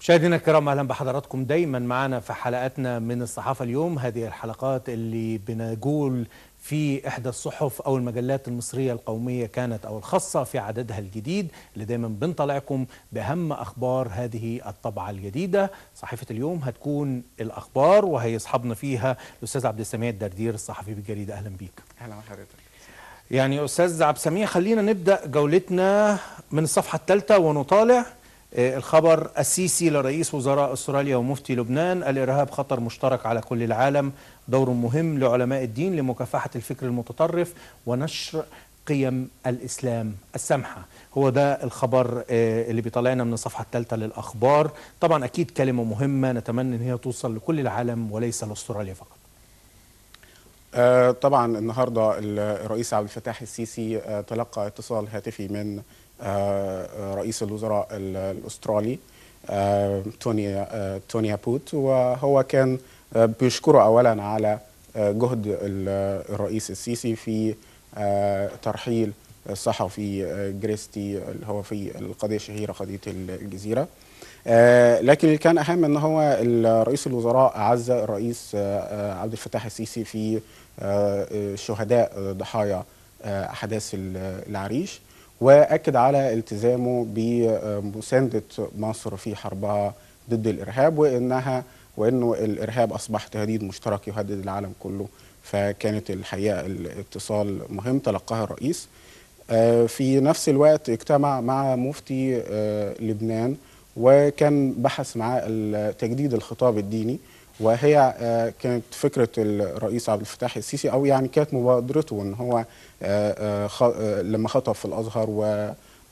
مشاهدينا الكرام اهلا بحضراتكم دايما معنا في حلقاتنا من الصحافه اليوم هذه الحلقات اللي بنقول في احدى الصحف او المجلات المصريه القوميه كانت او الخاصه في عددها الجديد اللي دايما بنطلعكم باهم اخبار هذه الطبعه الجديده صحيفه اليوم هتكون الاخبار وهيصحبنا فيها الاستاذ عبد السميع الدردير الصحفي بالجريده اهلا بيك اهلا بحضرتك يعني استاذ عبد السميع خلينا نبدا جولتنا من الصفحه الثالثه ونطالع الخبر السيسي لرئيس وزراء استراليا ومفتي لبنان الارهاب خطر مشترك على كل العالم دور مهم لعلماء الدين لمكافحه الفكر المتطرف ونشر قيم الاسلام السمحه هو ده الخبر اللي بيطلعنا من الصفحه الثالثه للاخبار طبعا اكيد كلمه مهمه نتمنى ان هي توصل لكل العالم وليس لاستراليا فقط آه طبعا النهارده الرئيس عبد الفتاح السيسي آه تلقى اتصال هاتفي من آه رئيس الوزراء الاسترالي توني توني بوت وهو كان بيشكره اولا على جهد الرئيس السيسي في ترحيل الصحفي جريستي اللي هو في القضيه الشهيره قضيه الجزيره لكن اللي كان اهم ان هو رئيس الوزراء اعز الرئيس عبد الفتاح السيسي في شهداء ضحايا احداث العريش واكد على التزامه بمسانده مصر في حربها ضد الارهاب وانها وانه الارهاب اصبح تهديد مشترك يهدد العالم كله فكانت الحقيقه الاتصال مهم تلقاها الرئيس في نفس الوقت اجتمع مع مفتي لبنان وكان بحث معاه تجديد الخطاب الديني وهي كانت فكره الرئيس عبد الفتاح السيسي او يعني كانت مبادرته ان هو لما خطب في الازهر و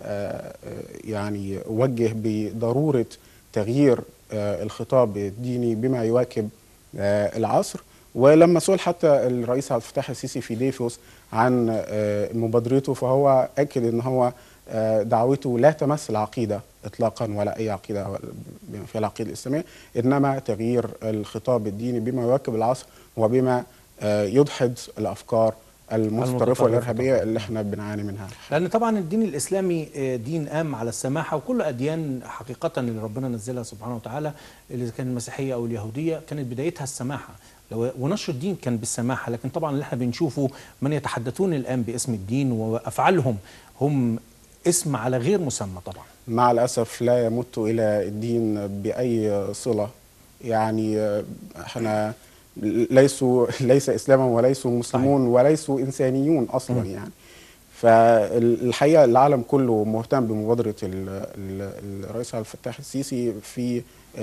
يعني وجه بضروره تغيير الخطاب الديني بما يواكب العصر ولما سئل حتى الرئيس عبد الفتاح السيسي في ديفوس عن مبادرته فهو اكد ان هو دعوته لا تمس العقيده اطلاقا ولا اي عقيده بما فيها العقيده الاسلاميه انما تغيير الخطاب الديني بما يواكب العصر وبما يدحض الافكار المتطرفه والارهابيه اللي احنا بنعاني منها لان طبعا الدين الاسلامي دين قام على السماحه وكل اديان حقيقه اللي ربنا نزلها سبحانه وتعالى اللي كان المسيحيه او اليهوديه كانت بدايتها السماحه ونشر الدين كان بالسماحه لكن طبعا اللي احنا بنشوفه من يتحدثون الان باسم الدين وافعالهم هم اسم على غير مسمى طبعا مع الاسف لا يمت الى الدين باي صله يعني احنا ليسوا ليس اسلاما وليسوا مسلمون صحيح. وليسوا انسانيون اصلا م. يعني فالحقيقه العالم كله مهتم بمبادره الرئيس عبد الفتاح السيسي في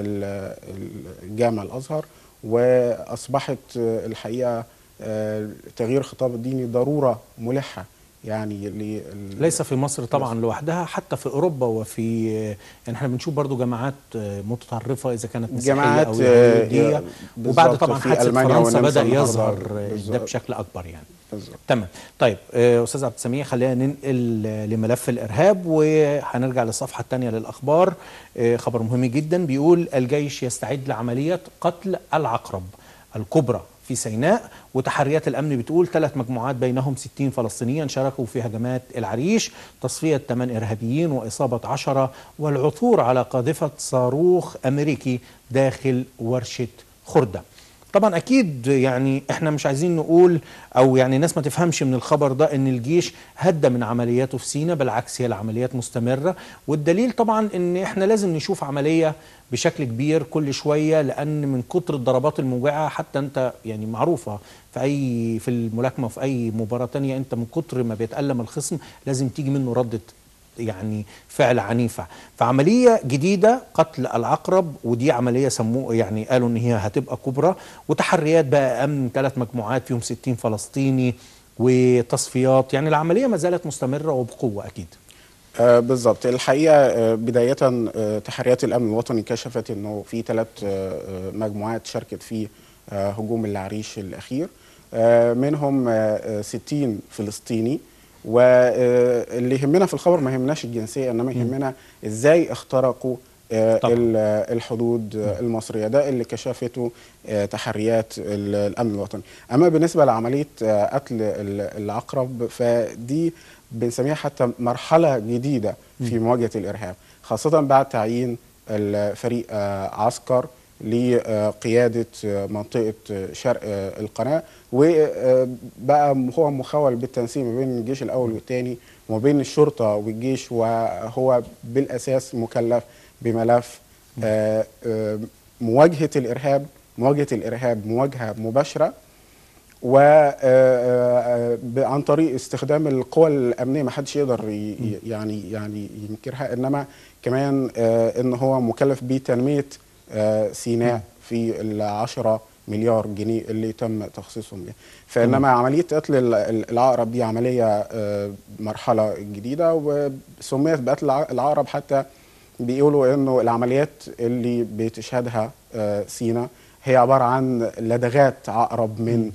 الجامع الازهر واصبحت الحقيقه تغيير الخطاب الديني ضروره ملحه يعني ليس في مصر طبعا مصر. لوحدها حتى في اوروبا وفي يعني احنا بنشوف برضو جماعات متطرفه اذا كانت مسيحيه جماعات او يهوديه وبعد طبعا حادثه فرنسا بدا يظهر ده بشكل اكبر يعني بالزبط. تمام طيب استاذ عبد السميع خلينا ننقل لملف الارهاب وهنرجع للصفحه الثانيه للاخبار خبر مهم جدا بيقول الجيش يستعد لعمليه قتل العقرب الكبرى في سيناء وتحريات الأمن بتقول ثلاث مجموعات بينهم 60 فلسطينيا شاركوا في هجمات العريش تصفية 8 إرهابيين وإصابة 10 والعثور على قاذفة صاروخ أمريكي داخل ورشة خردة طبعا اكيد يعني احنا مش عايزين نقول او يعني الناس ما تفهمش من الخبر ده ان الجيش هدى من عملياته في سينا بالعكس هي العمليات مستمره والدليل طبعا ان احنا لازم نشوف عمليه بشكل كبير كل شويه لان من كتر الضربات الموجعه حتى انت يعني معروفه في اي في الملاكمه وفي اي مباراه تانية انت من كتر ما بيتالم الخصم لازم تيجي منه رده يعني فعل عنيفة فعملية جديدة قتل العقرب ودي عملية سموه يعني قالوا ان هي هتبقى كبرى وتحريات بقى امن ثلاث مجموعات فيهم 60 فلسطيني وتصفيات يعني العملية ما زالت مستمرة وبقوة اكيد آه بالظبط الحقيقه آه بدايه آه تحريات الامن الوطني كشفت انه في ثلاث آه مجموعات شاركت في آه هجوم العريش الاخير آه منهم آه 60 فلسطيني واللي يهمنا في الخبر ما يهمناش الجنسيه انما يهمنا ازاي اخترقوا الحدود المصريه ده اللي كشفته تحريات الامن الوطني اما بالنسبه لعمليه قتل العقرب فدي بنسميها حتى مرحله جديده في مواجهه الارهاب خاصه بعد تعيين فريق عسكر لقيادة منطقة شرق القناة وبقى هو مخول بالتنسيق ما بين الجيش الأول والثاني وما بين الشرطة والجيش وهو بالأساس مكلف بملف مواجهة الإرهاب مواجهة الإرهاب مواجهة مباشرة و عن طريق استخدام القوى الامنيه ما حدش يقدر يعني يعني ينكرها انما كمان ان هو مكلف بتنميه سيناء في ال 10 مليار جنيه اللي تم تخصيصهم لها فانما عمليه قتل العقرب دي عمليه مرحله جديده وسميت بقتل العقرب حتى بيقولوا انه العمليات اللي بتشهدها سينا هي عباره عن لدغات عقرب من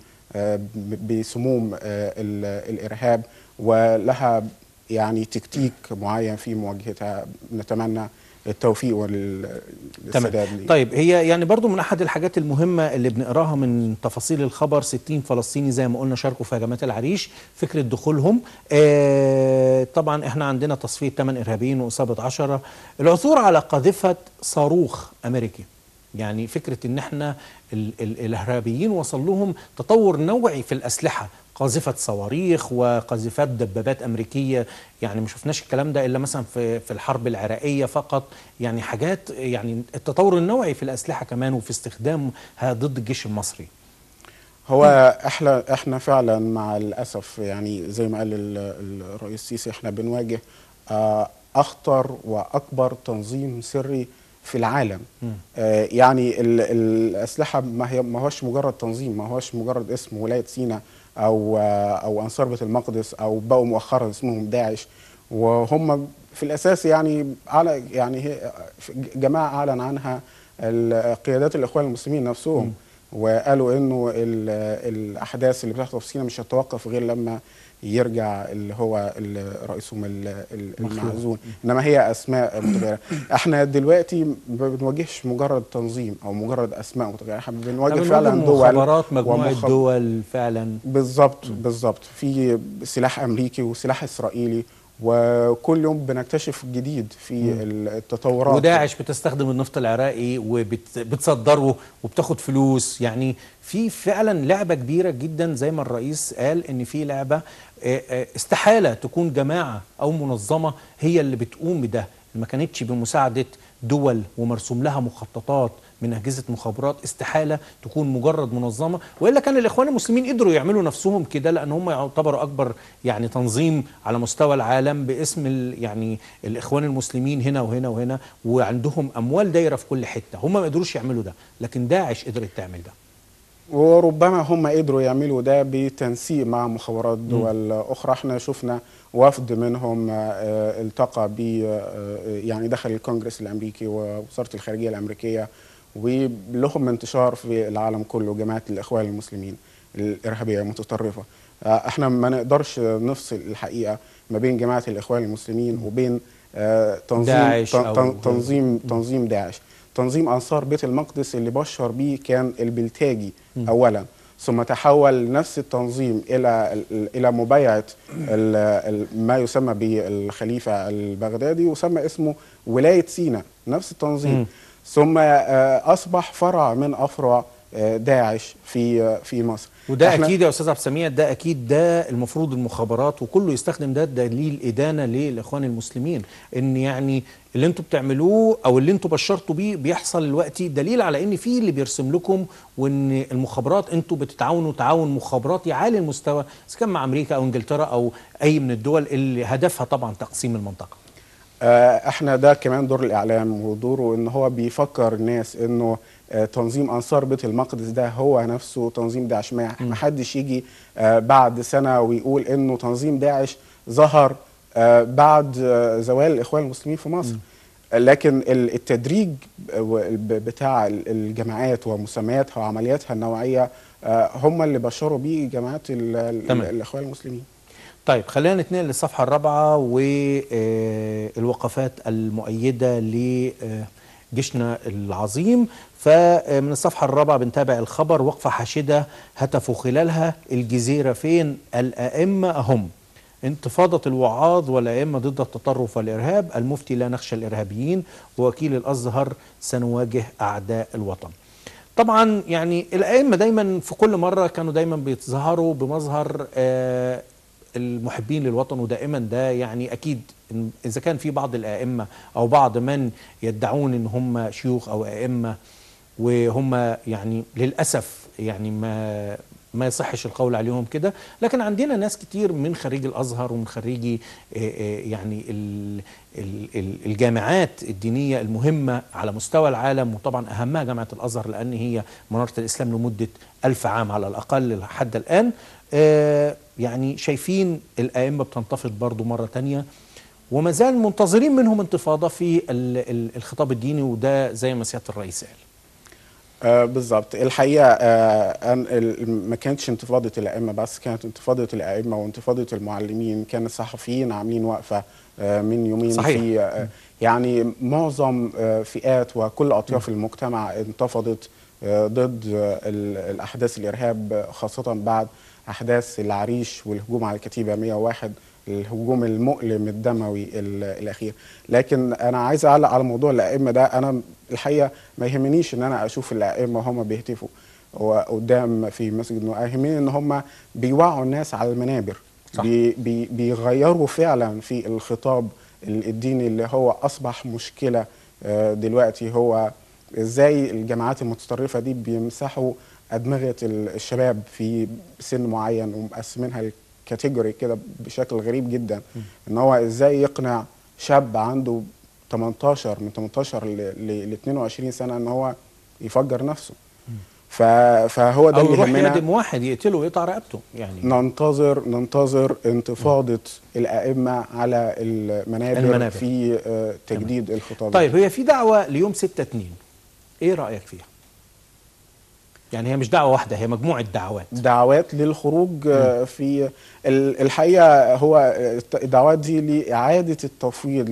بسموم الارهاب ولها يعني تكتيك معين في مواجهتها نتمنى التوفيق والسداد ليه طيب هي يعني برضو من احد الحاجات المهمه اللي بنقراها من تفاصيل الخبر 60 فلسطيني زي ما قلنا شاركوا في هجمات العريش فكره دخولهم آه طبعا احنا عندنا تصفيه 8 ارهابيين واصابه 10 العثور على قاذفه صاروخ امريكي يعني فكره ان احنا ال ال الارهابيين وصل لهم تطور نوعي في الاسلحه قاذفه صواريخ وقاذفات دبابات امريكيه يعني ما شفناش الكلام ده الا مثلا في في الحرب العراقيه فقط يعني حاجات يعني التطور النوعي في الاسلحه كمان وفي استخدامها ضد الجيش المصري هو احنا احنا فعلا مع الاسف يعني زي ما قال الرئيس السيسي احنا بنواجه اخطر واكبر تنظيم سري في العالم آه يعني ال الاسلحه ما هي ما هوش مجرد تنظيم ما هوش مجرد اسم ولايه سيناء او آه او انصار بيت المقدس او بقوا مؤخرا اسمهم داعش وهم في الاساس يعني على يعني هي جماعه اعلن عنها قيادات الاخوان المسلمين نفسهم م. وقالوا انه الاحداث اللي بتحصل في سيناء مش هتتوقف غير لما يرجع اللي هو رئيسهم المعزول انما هي اسماء متغيره احنا دلوقتي ما بنواجهش مجرد تنظيم او مجرد اسماء متغيره احنا بنواجه فعلا دول مخابرات مجموعه ومخب... دول فعلا بالظبط بالظبط في سلاح امريكي وسلاح اسرائيلي وكل يوم بنكتشف جديد في التطورات وداعش بتستخدم النفط العراقي وبتصدره وبتاخد فلوس يعني في فعلا لعبه كبيره جدا زي ما الرئيس قال ان في لعبه استحاله تكون جماعه او منظمه هي اللي بتقوم بده ما كانتش بمساعده دول ومرسوم لها مخططات من اجهزه مخابرات استحاله تكون مجرد منظمه والا كان الاخوان المسلمين قدروا يعملوا نفسهم كده لان هم يعتبروا اكبر يعني تنظيم على مستوى العالم باسم يعني الاخوان المسلمين هنا وهنا وهنا وعندهم اموال دايره في كل حته هم ما قدروش يعملوا ده لكن داعش قدرت تعمل ده وربما هم قدروا يعملوا ده بتنسيق مع مخابرات دول اخرى احنا شفنا وفد منهم التقى ب يعني دخل الكونجرس الامريكي ووزاره الخارجيه الامريكيه ولهم انتشار في العالم كله جماعه الاخوان المسلمين الارهابيه المتطرفه احنا ما نقدرش نفصل الحقيقه ما بين جماعه الاخوان المسلمين وبين تنظيم داعش أو تنظيم تنظيم داعش تنظيم انصار بيت المقدس اللي بشر بيه كان البلتاجي م. اولا ثم تحول نفس التنظيم الى الى مبايعه ما يسمى بالخليفه البغدادي وسمى اسمه ولايه سيناء نفس التنظيم م. ثم اصبح فرع من افرع داعش في في مصر وده اكيد يا استاذ عبد السميع ده اكيد ده المفروض المخابرات وكله يستخدم ده دليل ادانه للاخوان المسلمين ان يعني اللي انتوا بتعملوه او اللي انتوا بشرتوا بيه بيحصل دلوقتي دليل على ان في اللي بيرسم لكم وان المخابرات انتوا بتتعاونوا تعاون مخابراتي عالي المستوى اذا كان مع امريكا او انجلترا او اي من الدول اللي هدفها طبعا تقسيم المنطقه احنا ده كمان دور الاعلام ودوره ان هو بيفكر الناس انه تنظيم انصار بيت المقدس ده هو نفسه تنظيم داعش ما حدش يجي بعد سنه ويقول انه تنظيم داعش ظهر بعد زوال الاخوان المسلمين في مصر لكن التدريج بتاع الجماعات ومسمياتها وعملياتها النوعيه هم اللي بشروا بيه جماعات الاخوان المسلمين طيب خلينا نتنقل للصفحه الرابعه والوقفات المؤيده لجيشنا العظيم فمن الصفحه الرابعه بنتابع الخبر وقفه حاشده هتفوا خلالها الجزيره فين الائمه هم انتفاضة الوعاظ والأئمة ضد التطرف والإرهاب المفتي لا نخشى الإرهابيين ووكيل الأزهر سنواجه أعداء الوطن طبعا يعني الأئمة دايما في كل مرة كانوا دايما بيتظاهروا بمظهر آه المحبين للوطن ودائما ده يعني أكيد إذا كان في بعض الأئمة أو بعض من يدعون إن هم شيوخ أو أئمة وهم يعني للأسف يعني ما ما يصحش القول عليهم كده لكن عندنا ناس كتير من خريج الازهر ومن خريجي يعني الجامعات الدينيه المهمه على مستوى العالم وطبعا اهمها جامعه الازهر لان هي مناره الاسلام لمده ألف عام على الاقل لحد الان يعني شايفين الائمه بتنتفض برضو مره تانية وما زال منتظرين منهم انتفاضه في الخطاب الديني وده زي ما سياده الرئيس قال آه بالظبط الحقيقه آه ما كانتش انتفاضه الائمه بس كانت انتفاضه الائمه وانتفاضه المعلمين كان الصحفيين عاملين وقفه آه من يومين صحيح. في آه يعني معظم آه فئات وكل اطياف المجتمع انتفضت آه ضد آه الاحداث الارهاب خاصه بعد احداث العريش والهجوم على الكتيبه 101 الهجوم المؤلم الدموي الاخير لكن انا عايز اعلق على موضوع الائمه ده انا الحقيقه ما يهمنيش ان انا اشوف الائمه هم بيهتفوا قدام في مسجد نوح يهمني ان هم بيوعوا الناس على المنابر صح. بي بي بيغيروا فعلا في الخطاب الديني اللي هو اصبح مشكله دلوقتي هو ازاي الجماعات المتطرفه دي بيمسحوا ادمغه الشباب في سن معين ومقسمينها كاتيجوري كده بشكل غريب جدا م. ان هو ازاي يقنع شاب عنده 18 من 18 ل 22 سنه ان هو يفجر نفسه ف... فهو ده او اللي يروح يهمنا يهدم واحد يقتله ويقطع رقبته يعني ننتظر ننتظر انتفاضه الائمه على المنابر, المنابر. في آه، تجديد الخطاب طيب هي في دعوه ليوم 6 2 ايه رايك فيها يعني هي مش دعوه واحده هي مجموعه دعوات دعوات للخروج آه، في ال- الحقيقه هو الدعوات دي لاعاده التفويض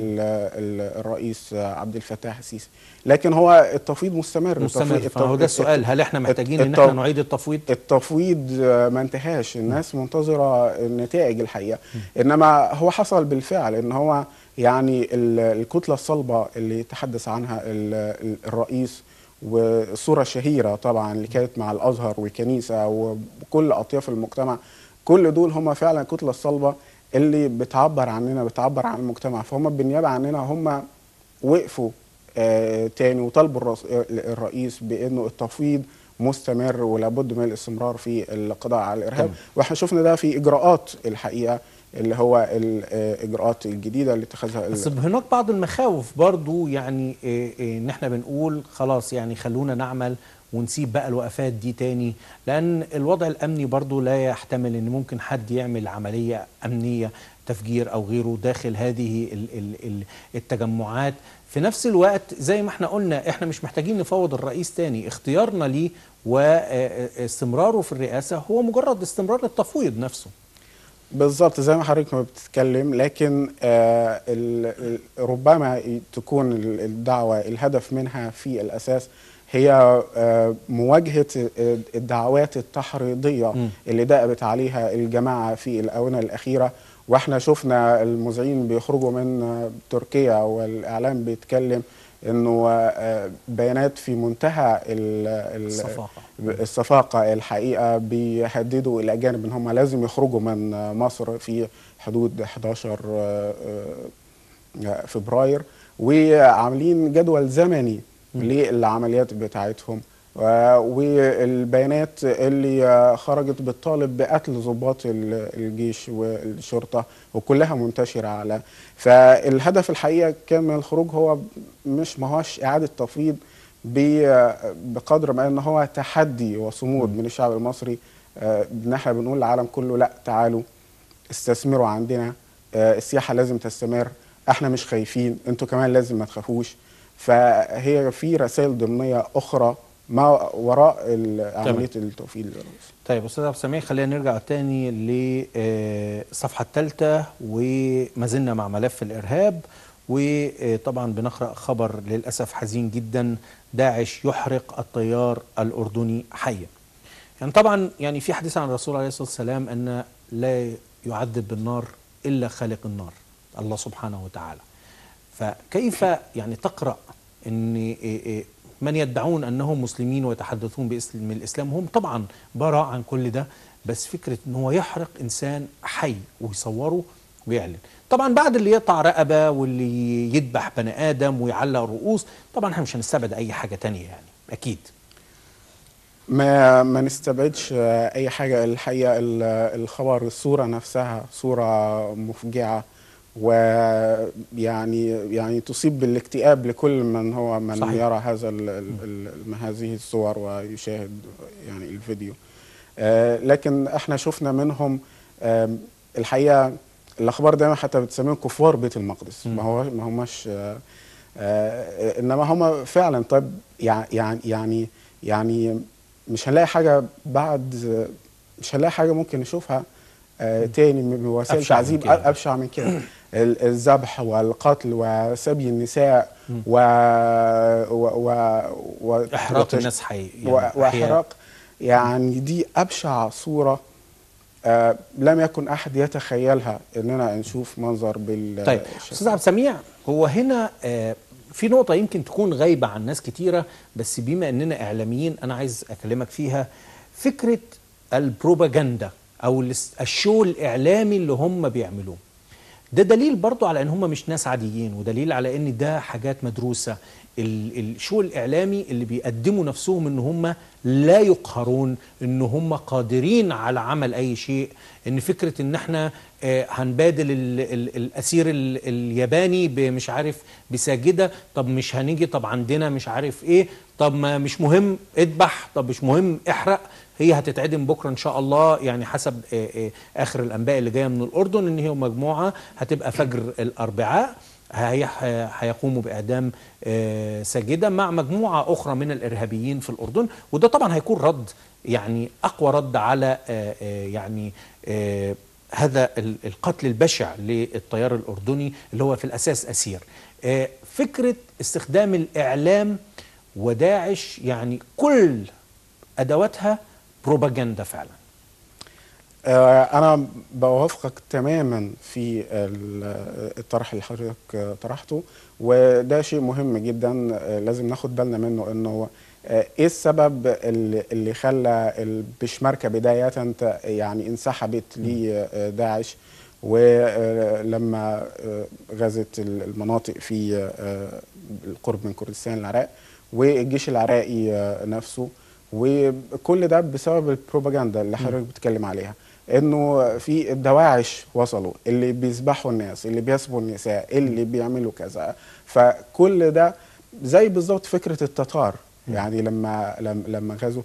للرئيس عبد الفتاح السيسي لكن هو التفويض مستمر مستمر التفويض- فهو ده السؤال هل احنا محتاجين ان الت- احنا نعيد التفويض التفويض آه، ما انتهاش الناس منتظره النتائج الحقيقه انما هو حصل بالفعل ان هو يعني ال- الكتله الصلبه اللي تحدث عنها ال- ال- الرئيس والصوره الشهيره طبعا اللي كانت مع الازهر والكنيسه وكل اطياف المجتمع كل دول هم فعلا الكتله الصلبه اللي بتعبر عننا بتعبر عن المجتمع فهم بالنيابه عننا هم وقفوا آه تاني وطالبوا الرئيس- الرئيس بانه التفويض مستمر ولابد من الاستمرار في القضاء على الارهاب تمام. واحنا شفنا ده في اجراءات الحقيقه اللي هو الاجراءات الجديده اللي اتخذها ال- بس هناك بعض المخاوف برضو يعني إيه إيه ان احنا بنقول خلاص يعني خلونا نعمل ونسيب بقى الوقفات دي تاني لان الوضع الامني برضو لا يحتمل ان ممكن حد يعمل عمليه امنيه تفجير او غيره داخل هذه ال ال ال التجمعات في نفس الوقت زي ما احنا قلنا احنا مش محتاجين نفوض الرئيس تاني اختيارنا ليه واستمراره في الرئاسه هو مجرد استمرار التفويض نفسه بالظبط زي ما حضرتك ما بتتكلم لكن آه ال- ال- ربما تكون ال- الدعوة الهدف منها في الأساس هي آه مواجهة آه، الدعوات التحريضية م. اللي دأبت عليها الجماعة في الآونة الأخيرة واحنا شفنا المذيعين بيخرجوا من آه، تركيا والإعلام بيتكلم انه آه، بيانات في منتهى ال- ال- الصفاقة. الصفاقة الحقيقة بيهددوا الأجانب إن هم لازم يخرجوا من مصر في حدود 11 آه، آه، فبراير وعاملين جدول زمني للعمليات بتاعتهم و- والبيانات اللي آه، خرجت بتطالب بقتل ضباط ال- الجيش والشرطة وكلها منتشرة على فالهدف الحقيقة كان من الخروج هو مش ما هوش إعادة تفويض ب- بقدر ما ان هو تحدي وصمود من الشعب المصري آه، ان احنا بنقول للعالم كله لا تعالوا استثمروا عندنا آه، السياحه لازم تستمر احنا مش خايفين انتوا كمان لازم ما تخافوش فهي في رسائل ضمنيه اخرى ما وراء ال- عمليه التوفيق للرئيس طيب استاذ عبد السميع خلينا نرجع تاني للصفحه الثالثه وما زلنا مع ملف الارهاب وطبعا بنقرا خبر للاسف حزين جدا داعش يحرق الطيار الاردني حيا. يعني طبعا يعني في حديث عن الرسول عليه الصلاه والسلام ان لا يعذب بالنار الا خالق النار الله سبحانه وتعالى فكيف يعني تقرا ان من يدعون انهم مسلمين ويتحدثون باسم الاسلام هم طبعا براء عن كل ده بس فكره ان هو يحرق انسان حي ويصوره ويعلن طبعا بعد اللي يقطع رقبه واللي يذبح بني ادم ويعلق رؤوس طبعا احنا مش هنستبعد اي حاجه تانية يعني اكيد ما ما نستبعدش اي حاجه الحقيقه الخبر الصوره نفسها صوره مفجعه ويعني يعني تصيب بالاكتئاب لكل من هو من صحيح. يرى هذا ال ال هذه الصور ويشاهد يعني الفيديو آه لكن احنا شفنا منهم آه الحقيقه الاخبار دايما حتى بتسميهم كفار بيت المقدس م. ما هو ما هماش آه آه انما هم فعلا طيب يعني يعني يعني مش هنلاقي حاجه بعد مش هنلاقي حاجه ممكن نشوفها آه تاني من وسائل تعذيب ابشع من كده الذبح والقتل وسبي النساء و, و... و... و... احراق الناس حي يعني واحراق يعني دي ابشع صوره آه لم يكن احد يتخيلها اننا نشوف منظر بال طيب استاذ عبد السميع هو هنا آه في نقطة يمكن تكون غايبة عن ناس كتيرة بس بما اننا اعلاميين انا عايز اكلمك فيها فكرة البروباجندا او الشو الاعلامي اللي هم بيعملوه ده دليل برضو على ان هم مش ناس عاديين ودليل على ان ده حاجات مدروسة الشو الاعلامي اللي بيقدموا نفسهم ان هم لا يقهرون ان هم قادرين على عمل اي شيء ان فكره ان احنا هنبادل ال ال الاسير ال الياباني مش عارف بساجده طب مش هنيجي طب عندنا مش عارف ايه طب ما مش مهم اذبح طب مش مهم احرق هي هتتعدم بكره ان شاء الله يعني حسب اخر الانباء اللي جايه من الاردن ان هي مجموعه هتبقى فجر الاربعاء هيقوموا باعدام ساجده مع مجموعه اخرى من الارهابيين في الاردن وده طبعا هيكون رد يعني اقوى رد على يعني هذا القتل البشع للطيار الاردني اللي هو في الاساس اسير فكره استخدام الاعلام وداعش يعني كل ادواتها بروباجندا فعلا أنا بوافقك تماما في الطرح اللي حضرتك طرحته وده شيء مهم جدا لازم ناخد بالنا منه انه ايه السبب اللي, اللي خلى البشمركه بدايه يعني انسحبت لداعش ولما غزت المناطق في القرب من كردستان العراق والجيش العراقي نفسه وكل ده بسبب البروباجندا اللي حضرتك بتتكلم عليها انه في الدواعش وصلوا اللي بيذبحوا الناس اللي بيسبوا النساء اللي بيعملوا كذا فكل ده زي بالظبط فكره التتار يعني لما لما غزوا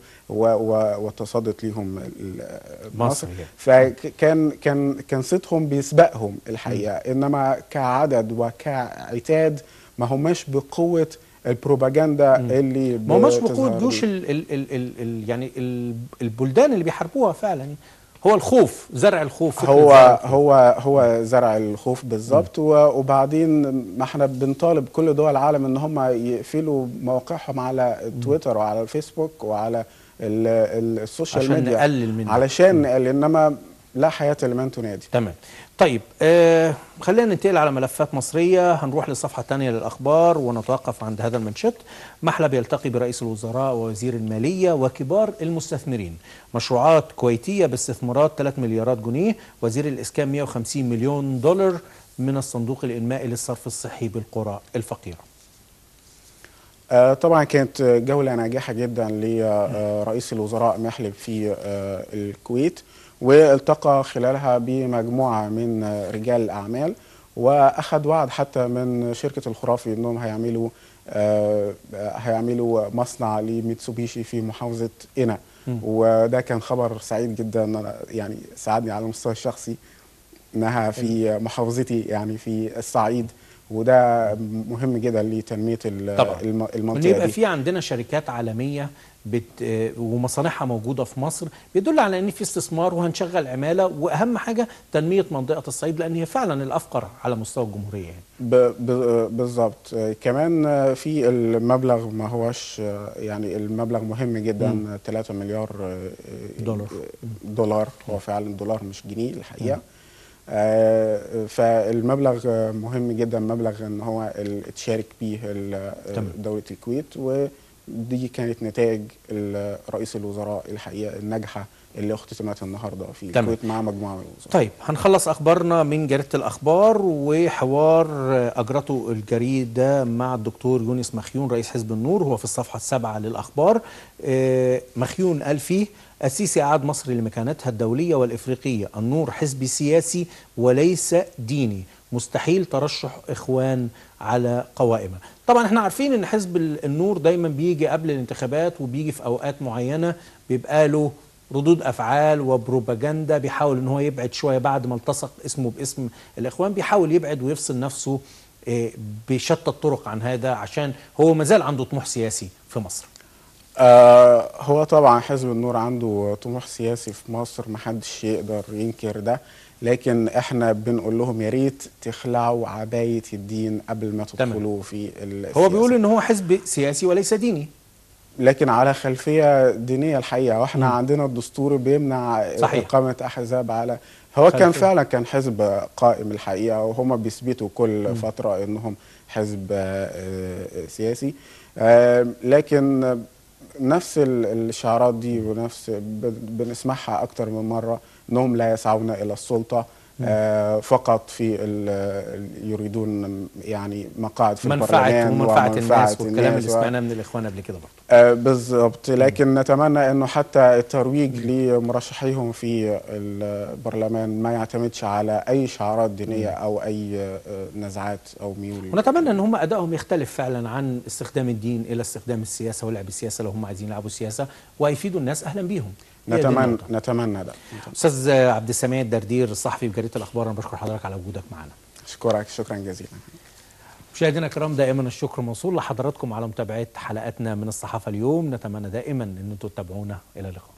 وتصدت ليهم مصر فكان كان كان صيتهم بيسبقهم الحقيقه انما كعدد وكعتاد ما هماش بقوه البروباجندا مم. اللي ما هماش بقوه جيوش ال ال ال ال ال يعني ال البلدان اللي بيحاربوها فعلا هو الخوف زرع الخوف هو زرع هو هو زرع الخوف بالظبط وبعدين ما احنا بنطالب كل دول العالم ان هم يقفلوا مواقعهم على تويتر وعلى الفيسبوك وعلى ال ال السوشيال عشان ميديا نقلل منه. علشان نقلل انما لا حياه لمن تنادي تمام طيب آه خلينا ننتقل على ملفات مصرية هنروح للصفحة الثانية للأخبار ونتوقف عند هذا المنشط محلب يلتقي برئيس الوزراء ووزير المالية وكبار المستثمرين مشروعات كويتية باستثمارات 3 مليارات جنيه وزير الإسكان 150 مليون دولار من الصندوق الإنمائي للصرف الصحي بالقرى الفقيرة آه طبعا كانت جولة ناجحة جدا لرئيس الوزراء محلب في آه الكويت والتقى خلالها بمجموعة من رجال الأعمال وأخذ وعد حتى من شركة الخرافي أنهم هيعملوا آه هيعملوا مصنع لميتسوبيشي في محافظة إنا وده كان خبر سعيد جدا يعني ساعدني على المستوى الشخصي انها في محافظتي يعني في الصعيد وده مهم جدا لتنميه طبعا المنطقه ان يبقى دي في عندنا شركات عالميه بت ومصانعها موجوده في مصر بيدل على ان في استثمار وهنشغل عماله واهم حاجه تنميه منطقه الصعيد لان هي فعلا الافقر على مستوى الجمهوريه يعني. ب- ب- بالظبط كمان في المبلغ ما هوش يعني المبلغ مهم جدا 3 مليار دولار. دولار هو فعلا دولار مش جنيه الحقيقه آه، فالمبلغ آه، مهم جدا مبلغ ان هو ال- تشارك بيه ال- تمام. دولة الكويت ودي كانت نتائج ال- رئيس الوزراء الحقيقة الناجحة اللي اختتمت النهارده في تمام. الكويت مع مجموعة من الوزراء طيب هنخلص اخبارنا من جريده الاخبار وحوار اجرته الجريده مع الدكتور يونس مخيون رئيس حزب النور هو في الصفحه السابعه للاخبار آه، مخيون قال فيه السيسي أعاد مصر لمكانتها الدولية والإفريقية النور حزب سياسي وليس ديني مستحيل ترشح إخوان على قوائمه طبعا احنا عارفين ان حزب النور دايما بيجي قبل الانتخابات وبيجي في اوقات معينه بيبقى له ردود افعال وبروباجندا بيحاول ان هو يبعد شويه بعد ما التصق اسمه باسم الاخوان بيحاول يبعد ويفصل نفسه آه، بشتى الطرق عن هذا عشان هو مازال عنده طموح سياسي في مصر آه هو طبعا حزب النور عنده طموح سياسي في مصر محدش يقدر ينكر ده لكن احنا بنقول لهم يا ريت تخلعوا عباية الدين قبل ما تمام. تدخلوا في السياسة هو بيقول ان هو حزب سياسي وليس ديني لكن على خلفية دينية الحقيقة واحنا مم. عندنا الدستور بيمنع صحيح. إقامة أحزاب على هو كان خلفية. فعلا كان حزب قائم الحقيقة وهم بيثبتوا كل مم. فترة إنهم حزب آه، سياسي آه، لكن نفس ال- الشعارات دي ونفس ب- بنسمعها أكتر من مرة إنهم لا يسعون إلى السلطة آه، فقط في ال- يريدون يعني مقاعد في منفعه البرلمان ومنفعه الناس ومنفعة والكلام اللي الناس و- سمعناه من الاخوان قبل كده برضه آه، بالظبط لكن نتمنى انه حتى الترويج لمرشحيهم في البرلمان ما يعتمدش على اي شعارات دينيه او اي آه، نزعات او ميول ونتمنى ان هم ادائهم يختلف فعلا عن استخدام الدين الى استخدام السياسه ولعب السياسه لو هم عايزين يلعبوا سياسه ويفيدوا الناس اهلا بيهم هي دي نتمنى النقطة. نتمنى ده استاذ عبد السميع الدردير الصحفي بجريده الاخبار انا بشكر حضرتك على وجودك معنا اشكرك شكرا جزيلا مشاهدينا الكرام دائما الشكر موصول لحضراتكم على متابعه حلقاتنا من الصحافه اليوم نتمنى دائما ان انتم تتابعونا الى اللقاء